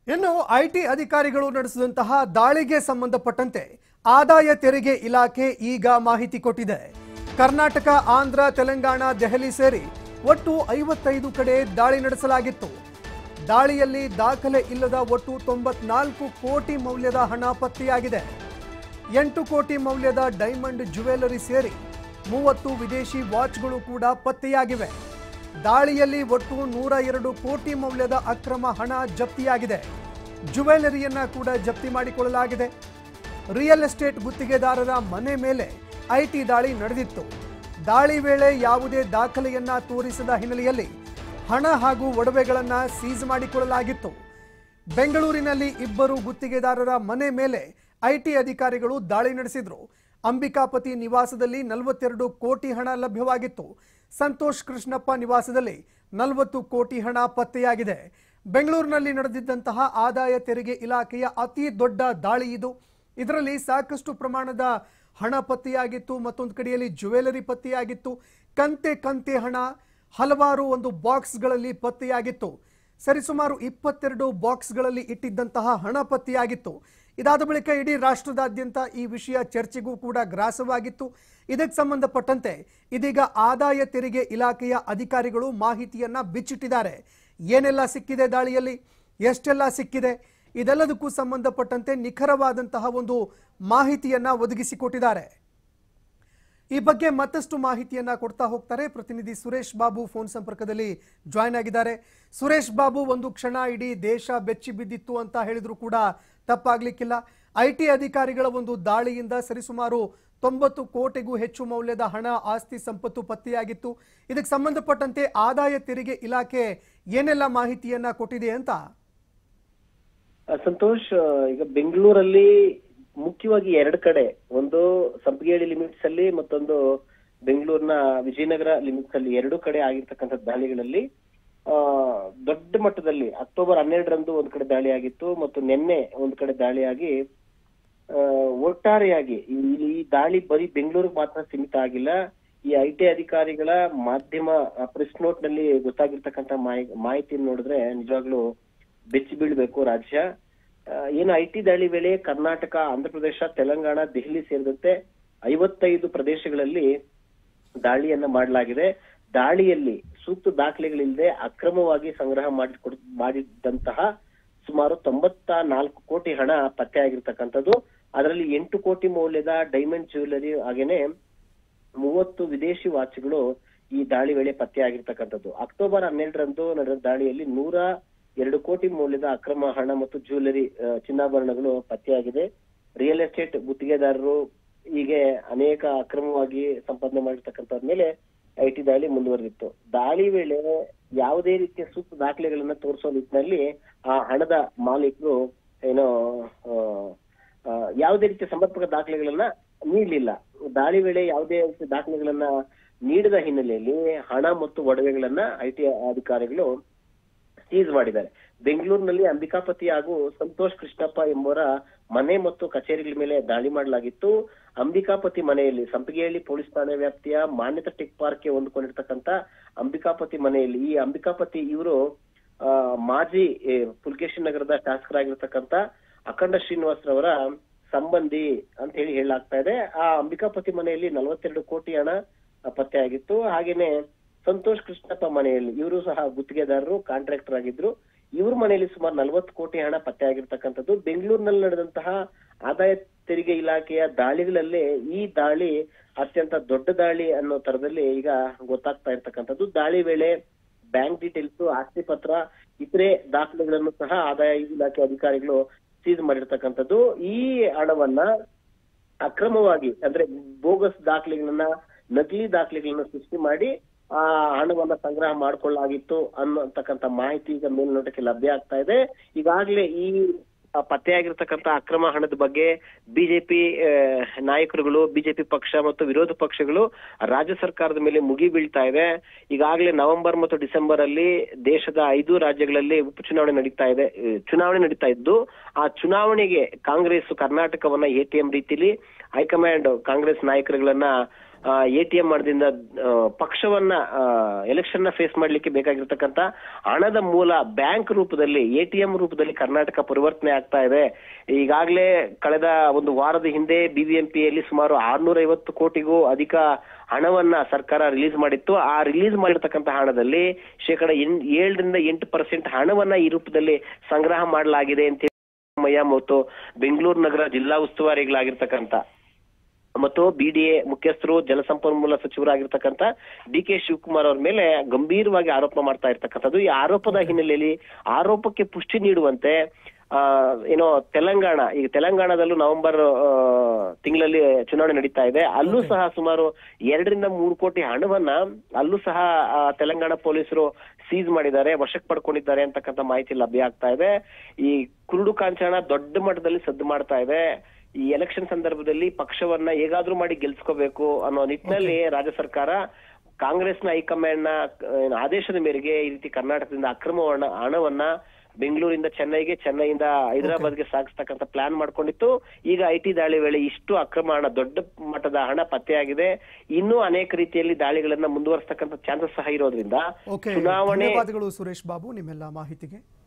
ಇನ್ನು ಐಟಿ ಅಧಿಕಾರಿಗಳು ನಡೆಸಿದಂತಹ ದಾಳಿಗೆ ಸಂಬಂಧಪಟ್ಟಂತೆ ಆದಾಯ ತೆರಿಗೆ ಇಲಾಖೆ ಈಗ ಮಾಹಿತಿ ಕೊಟ್ಟಿದೆ ಕರ್ನಾಟಕ ಆಂಧ್ರ ತೆಲಂಗಾಣ ದೆಹಲಿ ಸೇರಿ ಒಟ್ಟು ಐವತ್ತೈದು ಕಡೆ ದಾಳಿ ನಡೆಸಲಾಗಿತ್ತು ದಾಳಿಯಲ್ಲಿ ದಾಖಲೆ ಇಲ್ಲದ ಒಟ್ಟು ತೊಂಬತ್ನಾಲ್ಕು ಕೋಟಿ ಮೌಲ್ಯದ ಹಣ ಪತ್ತೆಯಾಗಿದೆ ಎಂಟು ಕೋಟಿ ಮೌಲ್ಯದ ಡೈಮಂಡ್ ಜ್ಯುವೆಲರಿ ಸೇರಿ ಮೂವತ್ತು ವಿದೇಶಿ ವಾಚ್ಗಳು ಕೂಡ ಪತ್ತೆಯಾಗಿವೆ ದಾಳಿಯಲ್ಲಿ ಒಟ್ಟು ನೂರ ಎರಡು ಕೋಟಿ ಮೌಲ್ಯದ ಅಕ್ರಮ ಹಣ ಜಪ್ತಿಯಾಗಿದೆ ಜ್ಯುವೆಲರಿಯನ್ನ ಕೂಡ ಜಪ್ತಿ ಮಾಡಿಕೊಳ್ಳಲಾಗಿದೆ ರಿಯಲ್ ಎಸ್ಟೇಟ್ ಗುತ್ತಿಗೆದಾರರ ಮನೆ ಮೇಲೆ ಐಟಿ ದಾಳಿ ನಡೆದಿತ್ತು ದಾಳಿ ವೇಳೆ ಯಾವುದೇ ದಾಖಲೆಯನ್ನ ತೋರಿಸದ ಹಿನ್ನೆಲೆಯಲ್ಲಿ ಹಣ ಹಾಗೂ ಒಡವೆಗಳನ್ನು ಸೀಸ್ ಮಾಡಿಕೊಳ್ಳಲಾಗಿತ್ತು ಬೆಂಗಳೂರಿನಲ್ಲಿ ಇಬ್ಬರು ಗುತ್ತಿಗೆದಾರರ ಮನೆ ಮೇಲೆ ಐಟಿ ಅಧಿಕಾರಿಗಳು ದಾಳಿ ನಡೆಸಿದ್ರು ಅಂಬಿಕಾಪತಿ ನಿವಾಸದಲ್ಲಿ ನಲವತ್ತೆರಡು ಕೋಟಿ ಹಣ ಲಭ್ಯವಾಗಿತ್ತು ಸಂತೋಷ್ ಕೃಷ್ಣಪ್ಪ ನಿವಾಸದಲ್ಲಿ ನಲವತ್ತು ಕೋಟಿ ಹಣ ಪತ್ತೆಯಾಗಿದೆ ಬೆಂಗಳೂರಿನಲ್ಲಿ ನಡೆದಿದ್ದಂತಹ ಆದಾಯ ತೆರಿಗೆ ಇಲಾಖೆಯ ಅತಿ ದೊಡ್ಡ ದಾಳಿ ಇದು ಇದರಲ್ಲಿ ಸಾಕಷ್ಟು ಪ್ರಮಾಣದ ಹಣ ಪತ್ತೆಯಾಗಿತ್ತು ಮತ್ತೊಂದು ಕಡೆಯಲ್ಲಿ ಜ್ಯುವೆಲರಿ ಪತ್ತೆಯಾಗಿತ್ತು ಕಂತೆ ಕಂತೆ ಹಣ ಹಲವಾರು ಒಂದು ಬಾಕ್ಸ್ಗಳಲ್ಲಿ ಪತ್ತೆಯಾಗಿತ್ತು ಸರಿಸುಮಾರು ಇಪ್ಪತ್ತೆರಡು ಬಾಕ್ಸ್ಗಳಲ್ಲಿ ಇಟ್ಟಿದ್ದಂತಹ ಹಣ ಪತ್ತೆಯಾಗಿತ್ತು ಇದಾದ ಬಳಿಕ ಇಡೀ ರಾಷ್ಟ್ರದಾದ್ಯಂತ ಈ ವಿಷಯ ಚರ್ಚೆಗೂ ಕೂಡ ಗ್ರಾಸವಾಗಿತ್ತು ಇದಕ್ಕೆ ಸಂಬಂಧಪಟ್ಟಂತೆ ಇದೀಗ ಆದಾಯ ತೆರಿಗೆ ಇಲಾಖೆಯ ಅಧಿಕಾರಿಗಳು ಮಾಹಿತಿಯನ್ನ ಬಿಚ್ಚಿಟ್ಟಿದ್ದಾರೆ ಏನೆಲ್ಲ ಸಿಕ್ಕಿದೆ ದಾಳಿಯಲ್ಲಿ ಎಷ್ಟೆಲ್ಲ ಸಿಕ್ಕಿದೆ ಇದೆಲ್ಲದಕ್ಕೂ ಸಂಬಂಧಪಟ್ಟಂತೆ ನಿಖರವಾದಂತಹ ಒಂದು ಮಾಹಿತಿಯನ್ನ ಒದಗಿಸಿಕೊಟ್ಟಿದ್ದಾರೆ ಈ ಬಗ್ಗೆ ಮತ್ತಷ್ಟು ಮಾಹಿತಿಯನ್ನ ಕೊಡ್ತಾ ಹೋಗ್ತಾರೆ ಪ್ರತಿನಿಧಿ ಸುರೇಶ್ ಬಾಬು ಫೋನ್ ಸಂಪರ್ಕದಲ್ಲಿ ಜಾಯ್ನ್ ಆಗಿದ್ದಾರೆ ಸುರೇಶ್ ಬಾಬು ಒಂದು ಕ್ಷಣ ಇಡೀ ದೇಶ ಬೆಚ್ಚಿ ಬಿದ್ದಿತ್ತು ಅಂತ ಹೇಳಿದ್ರು ಕೂಡ ತಪ್ಪಾಗ್ಲಿಕ್ಕಿಲ್ಲ ಐ ಟಿ ಅಧಿಕಾರಿಗಳ ಒಂದು ದಾಳಿಯಿಂದ ಸರಿಸುಮಾರು ತೊಂಬತ್ತು ಕೋಟಿಗೂ ಹೆಚ್ಚು ಮೌಲ್ಯದ ಹಣ ಆಸ್ತಿ ಸಂಪತ್ತು ಪತ್ತೆಯಾಗಿತ್ತು ಇದಕ್ಕೆ ಸಂಬಂಧಪಟ್ಟಂತೆ ಆದಾಯ ತೆರಿಗೆ ಇಲಾಖೆ ಏನೆಲ್ಲ ಮಾಹಿತಿಯನ್ನ ಕೊಟ್ಟಿದೆ ಅಂತ ಆ, ಸಂತೋಷ್ ಆ, ಈಗ ಬೆಂಗಳೂರಲ್ಲಿ ಮುಖ್ಯವಾಗಿ ಎರಡು ಕಡೆ ಒಂದು ಸಂಪಗೇಳಿ ಲಿಮಿಟ್ಸ್ ಅಲ್ಲಿ ಮತ್ತೊಂದು ಬೆಂಗಳೂರಿನ ವಿಜಯನಗರ ಲಿಮಿಟ್ಸ್ ಅಲ್ಲಿ ಎರಡು ಕಡೆ ಆಗಿರ್ತಕ್ಕಂಥ ದಾಳಿಗಳಲ್ಲಿ ಆ ದೊಡ್ಡ ಮಟ್ಟದಲ್ಲಿ ಅಕ್ಟೋಬರ್ ಹನ್ನೆರಡರಂದು ಒಂದ್ ಕಡೆ ದಾಳಿ ಆಗಿತ್ತು ಮತ್ತು ನಿನ್ನೆ ಒಂದ್ ಕಡೆ ದಾಳಿಯಾಗಿ ಆ, ಒಟ್ಟಾರೆಯಾಗಿ ಈ ಈ ದಾಳಿ ಬರೀ ಬೆಂಗಳೂರಿಗೆ ಮಾತ್ರ ಸೀಮಿತ ಆಗಿಲ್ಲ ಈ ಐ ಟಿ ಅಧಿಕಾರಿಗಳ ಮಾಧ್ಯಮ ಪ್ರೆಸ್ ನೋಟ್ ನಲ್ಲಿ ಗೊತ್ತಾಗಿರ್ತಕ್ಕಂಥ ಮಾಹಿ ಮಾಹಿತಿಯನ್ನು ನೋಡಿದ್ರೆ ನಿಜವಾಗ್ಲೂ ಬೆಚ್ಚಿ ಬೀಳ್ಬೇಕು ರಾಜ್ಯ ಆ, ಏನು ಐ ಟಿ ದಾಳಿ ವೇಳೆ ಕರ್ನಾಟಕ ಆಂಧ್ರಪ್ರದೇಶ ತೆಲಂಗಾಣ ದೆಹಲಿ ಸೇರಿದಂತೆ ಐವತ್ತೈದು ಪ್ರದೇಶಗಳಲ್ಲಿ ದಾಳಿಯನ್ನ ಮಾಡಲಾಗಿದೆ ದಾಳಿಯಲ್ಲಿ ಸೂಕ್ತ ದಾಖಲೆಗಳಿಲ್ಲದೆ ಅಕ್ರಮವಾಗಿ ಸಂಗ್ರಹ ಮಾಡಿ ಮಾಡಿದ್ದಂತಹ ಸುಮಾರು ತೊಂಬತ್ತ ನಾಲ್ಕು ಕೋಟಿ ಹಣ ಪತ್ತೆ ಆಗಿರ್ತಕ್ಕಂಥದ್ದು ಅದರಲ್ಲಿ ಎಂಟು ಕೋಟಿ ಮೌಲ್ಯದ ಡೈಮಂಡ್ ಜ್ಯುವೆಲರಿ ಹಾಗೇನೆ ಮೂವತ್ತು ವಿದೇಶಿ ವಾಚ್ಗಳು ಈ ದಾಳಿ ವೇಳೆ ಪತ್ತೆ ಆಗಿರ್ತಕ್ಕಂಥದ್ದು ಅಕ್ಟೋಬರ್ ಹನ್ನೆರಡರಂದು ನಡೆದ ದಾಳಿಯಲ್ಲಿ ನೂರ ಎರಡು ಕೋಟಿ ಮೌಲ್ಯದ ಅಕ್ರಮ ಹಣ ಮತ್ತು ಜ್ಯುವೆಲರಿ ಆ, ಚಿನ್ನಾಭರಣಗಳು ಪತ್ತೆಯಾಗಿದೆ ರಿಯಲ್ ಎಸ್ಟೇಟ್ ಗುತ್ತಿಗೆದಾರರು ಹೀಗೆ ಅನೇಕ ಅಕ್ರಮವಾಗಿ ಸಂಪಾದನೆ ಮಾಡಿರ್ತಕ್ಕಂಥವ್ರ ಮೇಲೆ ಐ ಟಿ ದಾಳಿ ಮುಂದುವರೆದಿತ್ತು ದಾಳಿ ವೇಳೆ ಯಾವುದೇ ರೀತಿಯ ಸೂಕ್ತ ದಾಖಲೆಗಳನ್ನ ತೋರಿಸೋ ನಿಟ್ಟಿನಲ್ಲಿ ಆ ಹಣದ ಮಾಲೀಕರು ಏನೋ ಆ, ಆ, ಯಾವುದೇ ರೀತಿಯ ಸಮರ್ಪಕ ದಾಖಲೆಗಳನ್ನ ನೀಡಲಿಲ್ಲ ದಾಳಿ ವೇಳೆ ಯಾವುದೇ ರೀತಿಯ ದಾಖಲೆಗಳನ್ನ ನೀಡದ ಹಿನ್ನೆಲೆಯಲ್ಲಿ ಹಣ ಮತ್ತು ಒಡವೆಗಳನ್ನ ಐ ಟಿ ಅಧಿಕಾರಿಗಳು ಸೀಸ್ ಮಾಡಿದ್ದಾರೆ ಬೆಂಗಳೂರಿನಲ್ಲಿ ಅಂಬಿಕಾಪತಿ ಹಾಗೂ ಸಂತೋಷ್ ಕೃಷ್ಣಪ್ಪ ಎಂಬುವರ ಮನೆ ಮತ್ತು ಕಚೇರಿಗಳ ಮೇಲೆ ದಾಳಿ ಮಾಡಲಾಗಿತ್ತು ಅಂಬಿಕಾಪತಿ ಮನೆಯಲ್ಲಿ ಸಂಪಿಗೆಹಳ್ಳಿ ಪೊಲೀಸ್ ಠಾಣೆ ವ್ಯಾಪ್ತಿಯ ಮಾನ್ಯತಾ ಟೆಕ್ ಪಾರ್ಕ್ಗೆ ಹೊಂದಿಕೊಂಡಿರ್ತಕ್ಕಂಥ ಅಂಬಿಕಾಪತಿ ಮನೆಯಲ್ಲಿ ಈ ಅಂಬಿಕಾಪತಿ ಇವರು ಆ, ಮಾಜಿ ಏ, ಪುಲ್ಕೇಶಿ ನಗರದ ಶಾಸಕರಾಗಿರ್ತಕ್ಕಂಥ ಅಖಂಡ ಶ್ರೀನಿವಾಸ್ ರವರ ಸಂಬಂಧಿ ಅಂತ ಹೇಳಿ ಹೇಳಲಾಗ್ತಾ ಇದೆ ಆ ಅಂಬಿಕಾಪತಿ ಮನೆಯಲ್ಲಿ ನಲವತ್ತೆರಡು ಕೋಟಿ ಹಣ ಆ, ಪತ್ತೆಯಾಗಿತ್ತು ಹಾಗೇನೆ ಸಂತೋಷ್ ಕೃಷ್ಣಪ್ಪ ಮನೆಯಲ್ಲಿ ಇವರು ಸಹ ಗುತ್ತಿಗೆದಾರರು ಕಾಂಟ್ರಾಕ್ಟರ್ ಆಗಿದ್ರು ಇವ್ರ ಮನೆಯಲ್ಲಿ ಸುಮಾರು ನಲವತ್ತು ಕೋಟಿ ಹಣ ಪತ್ತೆ ಆಗಿರ್ತಕ್ಕಂಥದ್ದು ಬೆಂಗಳೂರಿನಲ್ಲಿ ನಡೆದಂತಹ ಆದಾಯ ತೆರಿಗೆ ಇಲಾಖೆಯ ದಾಳಿಗಳಲ್ಲೇ ಈ ದಾಳಿ ಅತ್ಯಂತ ದೊಡ್ಡ ದಾಳಿ ಅನ್ನೋ ತರದಲ್ಲಿ ಈಗ ಗೊತ್ತಾಗ್ತಾ ಇರ್ತಕ್ಕಂಥದ್ದು ದಾಳಿ ವೇಳೆ ಬ್ಯಾಂಕ್ ಡೀಟೇಲ್ಸ್ ಆಸ್ತಿ ಪತ್ರ ಇತರೆ ದಾಖಲೆಗಳನ್ನು ಸಹ ಆದಾಯ ಇಲಾಖೆ ಅಧಿಕಾರಿಗಳು ಸೀಸ್ ಮಾಡಿರ್ತಕ್ಕಂಥದ್ದು ಈ ಹಣವನ್ನ ಅಕ್ರಮವಾಗಿ ಅಂದ್ರೆ ಬೋಗಸ್ ದಾಖಲೆಗಳನ್ನ ನಕಲಿ ದಾಖಲೆಗಳನ್ನ ಸೃಷ್ಟಿ ಮಾಡಿ ಆ ಹಣವನ್ನ ಸಂಗ್ರಹ ಮಾಡ್ಕೊಳ್ಳಾಗಿತ್ತು ಅನ್ನತಕ್ಕಂತ ಮಾಹಿತಿ ಈಗ ಮೇಲ್ನೋಟಕ್ಕೆ ಲಭ್ಯ ಆಗ್ತಾ ಇದೆ ಈಗಾಗಲೇ ಈ ಆ, ಪತ್ತೆಯಾಗಿರ್ತಕ್ಕಂಥ ಅಕ್ರಮ ಹಣದ ಬಗ್ಗೆ ಬಿಜೆಪಿ ನಾಯಕರುಗಳು ಬಿಜೆಪಿ ಪಕ್ಷ ಮತ್ತು ವಿರೋಧ ಪಕ್ಷಗಳು ರಾಜ್ಯ ಸರ್ಕಾರದ ಮೇಲೆ ಮುಗಿ ಬೀಳ್ತಾ ಇದೆ ಈಗಾಗಲೇ ನವೆಂಬರ್ ಮತ್ತು ಡಿಸೆಂಬರ್ ಅಲ್ಲಿ ದೇಶದ ಐದು ರಾಜ್ಯಗಳಲ್ಲಿ ಉಪಚುನಾವಣೆ ನಡೀತಾ ಇದೆ ಆ, ಚುನಾವಣೆ ನಡೀತಾ ಇದ್ದು ಆ ಚುನಾವಣೆಗೆ ಕಾಂಗ್ರೆಸ್ ಕರ್ನಾಟಕವನ್ನ ಎಟಿಎಂ ರೀತಿಲಿ ಹೈಕಮಾಂಡ್ ಕಾಂಗ್ರೆಸ್ ನಾಯಕರುಗಳನ್ನ ಎ ಟಿ ಎಂ ಮಾಡದಿಂದ ಪಕ್ಷವನ್ನ ಎಲೆಕ್ಷನ್ ನ ಫೇಸ್ ಮಾಡ್ಲಿಕ್ಕೆ ಬೇಕಾಗಿರ್ತಕ್ಕಂತ ಹಣದ ಮೂಲ ಬ್ಯಾಂಕ್ ರೂಪದಲ್ಲಿ ಎ ಟಿ ಎಂ ರೂಪದಲ್ಲಿ ಕರ್ನಾಟಕ ಪರಿವರ್ತನೆ ಆಗ್ತಾ ಇದೆ ಈಗಾಗಲೇ ಕಳೆದ ಒಂದು ವಾರದ ಹಿಂದೆ ಬಿಬಿಎಂಪಿಯಲ್ಲಿ ಸುಮಾರು ಆರ್ನೂರ ಐವತ್ತು ಕೋಟಿಗೂ ಅಧಿಕ ಹಣವನ್ನ ಸರ್ಕಾರ ರಿಲೀಸ್ ಮಾಡಿತ್ತು ಆ ರಿಲೀಸ್ ಮಾಡಿರ್ತಕ್ಕಂಥ ಹಣದಲ್ಲಿ ಶೇಕಡ ಎನ್- ಏಳರಿಂದ ಎಂಟು ಪರ್ಸೆಂಟ್ ಹಣವನ್ನ ಈ ರೂಪದಲ್ಲಿ ಸಂಗ್ರಹ ಮಾಡಲಾಗಿದೆ ಅಂತ ಹೇಳಿ ಸಿದ್ದರಾಮಯ್ಯ ಮತ್ತು ಬೆಂಗಳೂರು ನಗರ ಜಿಲ್ಲಾ ಉಸ್ತುವಾರಿಗಳಾಗಿರ್ತಕ್ಕಂಥ ಮತ್ತು ಬಿಡಿಎ ಮುಖ್ಯಸ್ಥರು ಜಲಸಂಪನ್ಮೂಲ ಸಚಿವರಾಗಿರ್ತಕ್ಕಂಥ ಡಿ ಕೆ ಶಿವಕುಮಾರ್ ಅವ್ರ ಮೇಲೆ ಗಂಭೀರವಾಗಿ ಆರೋಪ ಮಾಡ್ತಾ ಇರ್ತಕ್ಕಂಥದ್ದು ಈ ಆರೋಪದ ಹಿನ್ನೆಲೆಯಲ್ಲಿ ಆರೋಪಕ್ಕೆ ಪುಷ್ಟಿ ನೀಡುವಂತೆ ಆ ಏನೋ ತೆಲಂಗಾಣ ಈಗ ತೆಲಂಗಾಣದಲ್ಲೂ ನವೆಂಬರ್ ಆ, ತಿಂಗಳಲ್ಲಿ ಚುನಾವಣೆ ನಡೀತಾ ಇದೆ ಅಲ್ಲೂ ಸಹ ಸುಮಾರು ಎರಡರಿಂದ ಮೂರು ಕೋಟಿ ಹಣವನ್ನ ಅಲ್ಲೂ ಸಹ ಆ, ತೆಲಂಗಾಣ ಪೊಲೀಸರು ಸೀಸ್ ಮಾಡಿದ್ದಾರೆ ವಶಕ್ಕೆ ಪಡ್ಕೊಂಡಿದ್ದಾರೆ ಅಂತಕ್ಕಂಥ ಮಾಹಿತಿ ಲಭ್ಯ ಆಗ್ತಾ ಇದೆ ಈ ಕುರುಡು ಕಾಂಚನ ದೊಡ್ಡ ಮಟ್ಟದಲ್ಲಿ ಸದ್ದು ಮಾಡ್ತಾ ಇದೆ ಈ ಎಲೆಕ್ಷನ್ ಸಂದರ್ಭದಲ್ಲಿ ಪಕ್ಷವನ್ನ ಹೇಗಾದ್ರೂ ಮಾಡಿ ಗೆಲ್ಸ್ಕೋಬೇಕು ಅನ್ನೋ ನಿಟ್ಟಿನಲ್ಲಿ ರಾಜ್ಯ ಸರ್ಕಾರ ಕಾಂಗ್ರೆಸ್ನ ಹೈಕಮಾಂಡ್ ನ ಏನು ಆದೇಶದ ಮೇರೆಗೆ ಈ ರೀತಿ ಕರ್ನಾಟಕದಿಂದ ಅಕ್ರಮ ಹಣ- ಹಣವನ್ನ ಬೆಂಗಳೂರಿಂದ ಚೆನ್ನೈಗೆ ಚೆನ್ನೈಯಿಂದ ಹೈದರಾಬಾದ್ಗೆ ಸಾಗಿಸ್ತಕ್ಕಂಥ ಪ್ಲಾನ್ ಮಾಡ್ಕೊಂಡಿತ್ತು ಈಗ ಐ ಟಿ ದಾಳಿ ವೇಳೆ ಇಷ್ಟು ಅಕ್ರಮ ಹಣ ದೊಡ್ಡ ಮಟ್ಟದ ಹಣ ಪತ್ತೆಯಾಗಿದೆ ಇನ್ನೂ ಅನೇಕ ರೀತಿಯಲ್ಲಿ ದಾಳಿಗಳನ್ನ ಮುಂದುವರಿಸ್ತಕ್ಕಂಥ ಚಾನ್ಸಸ್ ಸಹ ಇರೋದ್ರಿಂದ ಓಕೆ ಚುನಾವಣೆ ಧನ್ಯವಾದಗಳು ಸುರೇಶ್ ಬಾಬು ನಿಮ್ಮೆಲ್ಲ ಮಾಹಿತಿಗೆ